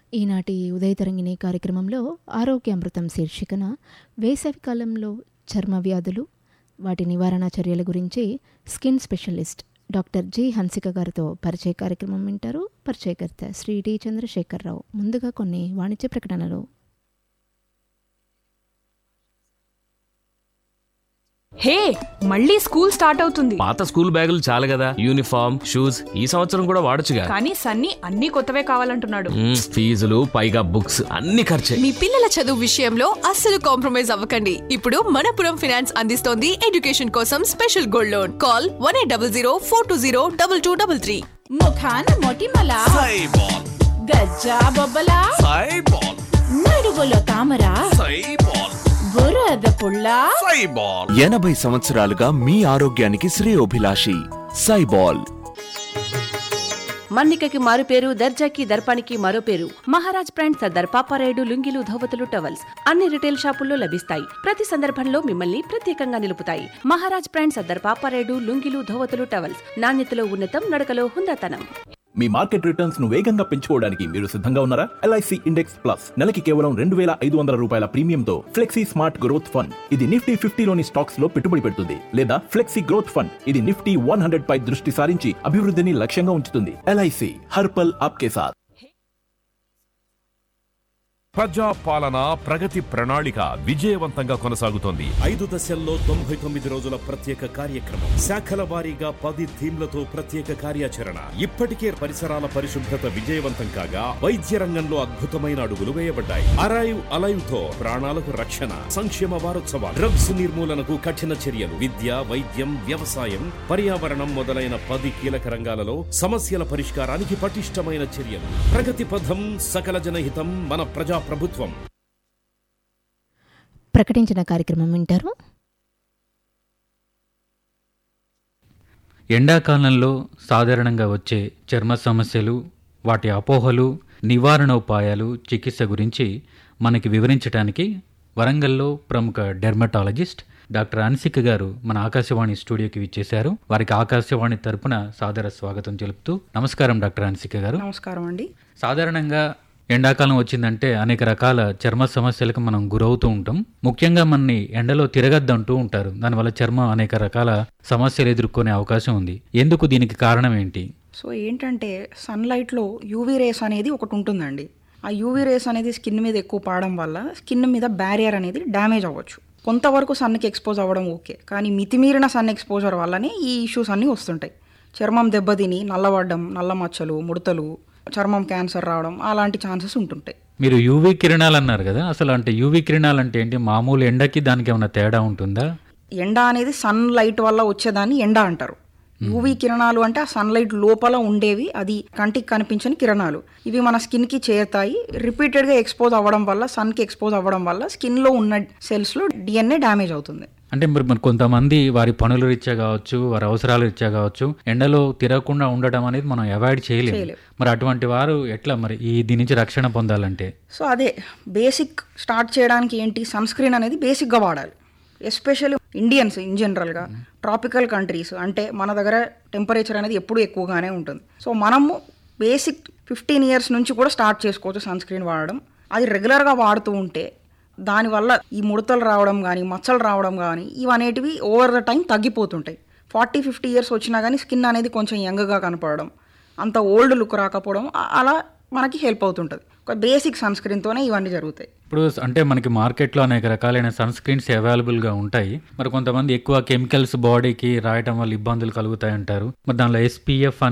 ఈనాటి ఉదయతరంగిణి కార్యక్రమంలో ఆరోగ్యామృతం శీర్షికన వేసవికాలంలో చర్మ వ్యాధులు వాటి నివారణ చర్యల గురించి skin specialist doctor G Hansika గారితో పరిచయ కార్యక్రమం వింటారు పరిచయకర్త శ్రీ డి చంద్రశేఖరరావు ముందుగా కొన్ని వాణిజ్య ప్రకటనలు హే మళ్ళీ స్కూల్ స్టార్ట్ అవుతుంది పాత స్కూల్ బ్యాగులు చాలు కదా యూనిఫామ్ షూస్ ఈ సంవత్సరం కూడా వాడొచ్చుగా కానీ సన్నీ అన్ని కొత్తవే కావాలంటున్నాడు మ్మ్, ఫీజులు పైగా బుక్స్ అన్ని ఖర్చే మీ పిల్లల చదువు విషయంలో అస్సలు కాంప్రమైజ్ అవ్వకండి ఇప్పుడు మనపురం ఫైనాన్స్ అందిస్తోంది ఎడ్యుకేషన్ కోసం special gold loan call one eight double zero four two zero double two double three ముఖాన మొటిమల సైబాల్ గజ్జా బొబ్బల సైబాల్ నడువులో తామర సైబాల్ బురద పుల్ల సైబాల్ ఎనభై సంవత్సరాలుగా మీ ఆరోగ్యానికి శ్రేయోభిలాషి సైబాల్ మన్నికకి మారు పేరు దర్జాకి దర్పానికి మరో పేరు మహారాజ్ బ్రాండ్ సర్దార్ పాపారాయుడు లుంగిలు ధోవతులు టవల్స్ అన్ని రిటైల్ షాపుల్లో లభిస్తాయి ప్రతి సందర్భంలో మిమ్మల్ని ప్రత్యేకంగా నిలుపుతాయి మహారాజ్ బ్రాండ్ సర్దార్ పాపారాయుడు లుంగిలు ధోవతులు టవల్స్ నాణ్యతలో ఉన్నతం నడకలో హుందాతనం మీ మార్కెట్ రిటర్న్స్ ను వేగంగా పెంచుకోవడానికి మీరు సిద్ధంగా ఉన్నారా ఎల్ఐసి ఇండెక్స్ ప్లస్ నెలకి కేవలం రెండు వేల ఐదు వందల రూపాయల ప్రీమియంతో ఫ్లెక్సీ స్మార్ట్ గ్రోత్ ఫండ్ ఇది నిఫ్టీ ఫిఫ్టీలోని స్టాక్స్ లో పెట్టుబడి పెడుతుంది లేదా ఫ్లెక్సీ గ్రోత్ ఫండ్ ఇది నిఫ్టీ వన్ హండ్రెడ్ పై దృష్టి సారించి అభివృద్ధిని లక్ష్యంగా ఉంచుతుంది ఎల్ఐసి హర్పల్ ఆప్కే సాత్ ప్రజా పాలన ప్రగతి ప్రణాళిక విజయవంతంగా కొనసాగుతోంది ఐదు దశల్లో తొంభై తొమ్మిది రోజుల ప్రత్యేక కార్యక్రమం శాఖల వారీగా పది థీమ్లతో ప్రత్యేక కార్యాచరణ ఇప్పటికే పరిసరాల పరిశుభ్రత విజయవంతం కాగా వైద్య రంగంలో అద్భుతమైన అడుగులు వేయబడ్డాయి అరైవ్ అలైవ్ తో ప్రాణాలకు రక్షణ సంక్షేమ వారోత్సవాలు డ్రగ్స్ నిర్మూలనకు కఠిన చర్యలు విద్య వైద్యం వ్యవసాయం పర్యావరణం మొదలైన పది కీలక రంగాలలో సమస్యల పరిష్కారానికి పటిష్టమైన చర్యలు ప్రగతి పథం సకల జనహితం మన ప్రజా ప్రభుత్వం ప్రకటించిన కార్యక్రమం వింటారు ఎండాకాలంలో సాధారణంగా వచ్చే చర్మ సమస్యలు వాటి అపోహలు నివారణోపాయాలు చికిత్స గురించి మనకి వివరించడానికి వరంగల్లో ప్రముఖ డెర్మటాలజిస్ట్ డాక్టర్ అన్సిక గారు మన ఆకాశవాణి స్టూడియోకి విచ్చేశారు వారికి ఆకాశవాణి తరపున సాదర స్వాగతం తెలుపుతూ నమస్కారం డాక్టర్ అన్సిక గారు నమస్కారం అండి సాధారణంగా ఎండాకాలం వచ్చిందంటే అనేక రకాల చర్మ సమస్యలకు మనం గురవుతూ ఉంటాం ముఖ్యంగా మనని ఎండలో తిరగద్దంటూ ఉంటారు దానివల్ల చర్మం అనేక రకాల సమస్యలు ఎదుర్కొనే అవకాశం ఉంది ఎందుకు దీనికి కారణం ఏంటి సో ఏంటంటే సన్లైట్లో యూవీ రేస్ అనేది ఒకటి ఉంటుందండి ఆ యూవీ రేస్ అనేది స్కిన్ మీద ఎక్కువ పడడం వల్ల స్కిన్ మీద బ్యారియర్ అనేది డ్యామేజ్ అవ్వచ్చు కొంతవరకు సన్కి ఎక్స్పోజ్ అవ్వడం ఓకే కానీ మితిమీరిన సన్ ఎక్స్పోజర్ వల్లనే ఈ ఇష్యూస్ అన్నీ వస్తుంటాయి చర్మం దెబ్బతిని నల్లబడ్డం నల్ల మచ్చలు ముడతలు చర్మం క్యాన్సర్ రావడం అలాంటి ఛాన్సెస్ ఉంటుంటాయి మీరు యూవీ కిరణాలు అన్నారు కదా అసలు అంటే యూవీ కిరణాలు అంటే ఏంటి మామూలు ఎండకి దానికి ఏమైనా తేడా ఉంటుందా ఎండ అనేది సన్ లైట్ వల్ల వచ్చేదాన్ని ఎండ అంటారు యూవీ కిరణాలు అంటే ఆ సన్లైట్ లోపల ఉండేవి అది కంటికి కనిపించని కిరణాలు ఇవి మన స్కిన్కి చేరుతాయి రిపీటెడ్గా ఎక్స్పోజ్ అవ్వడం వల్ల సన్కి ఎక్స్పోజ్ అవ్వడం వల్ల స్కిన్లో ఉన్న సెల్స్లో డిఎన్ఏ డ్యామేజ్ అవుతుంది అంటే మరి మరి కొంతమంది వారి పనుల రీత్యా కావచ్చు వారి అవసరాల రీత్యా కావచ్చు ఎండలో తిరగకుండా ఉండడం అనేది మనం అవాయిడ్ చేయలేము చేయలేం. మరి అటువంటి వారు ఎట్లా మరి ఈ దీని నుంచి రక్షణ పొందాలంటే సో అదే బేసిక్ స్టార్ట్ చేయడానికి ఏంటి సన్ స్క్రీన్ అనేది బేసిక్గా వాడాలి ఎస్పెషల్లీ ఇండియన్స్ ఇన్ జనరల్గా ట్రాపికల్ కంట్రీస్ అంటే మన దగ్గర టెంపరేచర్ అనేది ఎప్పుడూ ఎక్కువగానే ఉంటుంది సో మనము బేసిక్ ఫిఫ్టీన్ ఇయర్స్ నుంచి కూడా స్టార్ట్ చేసుకోవచ్చు సన్ స్క్రీన్ వాడడం అది రెగ్యులర్గా వాడుతూ ఉంటే దానివల్ల ఈ ముడతలు రావడం కానీ మచ్చలు రావడం కానీ ఇవనేటివి ఓవర్ ద టైం తగ్గిపోతుంటాయి ఫార్టీ ఫిఫ్టీ ఇయర్స్ వచ్చినా కానీ స్కిన్ అనేది కొంచెం యంగ్గా కనపడడం అంత ఓల్డ్ లుక్ రాకపోవడం అ- అలా మనకి హెల్ప్ అవుతుంటుంది ఒక బేసిక్ సన్ స్క్రీన్తోనే ఇవన్నీ జరుగుతాయి ఇప్పుడు అంటే మనకి మార్కెట్లో అనేక రకాలైన సన్ స్క్రీన్స్ అవైలబుల్గా ఉంటాయి మరి కొంతమంది ఎక్కువ కెమికల్స్ బాడీకి రాయటం వల్ల ఇబ్బందులు కలుగుతాయి అంటారు మరి దానిలో ఎస్పీఎఫ్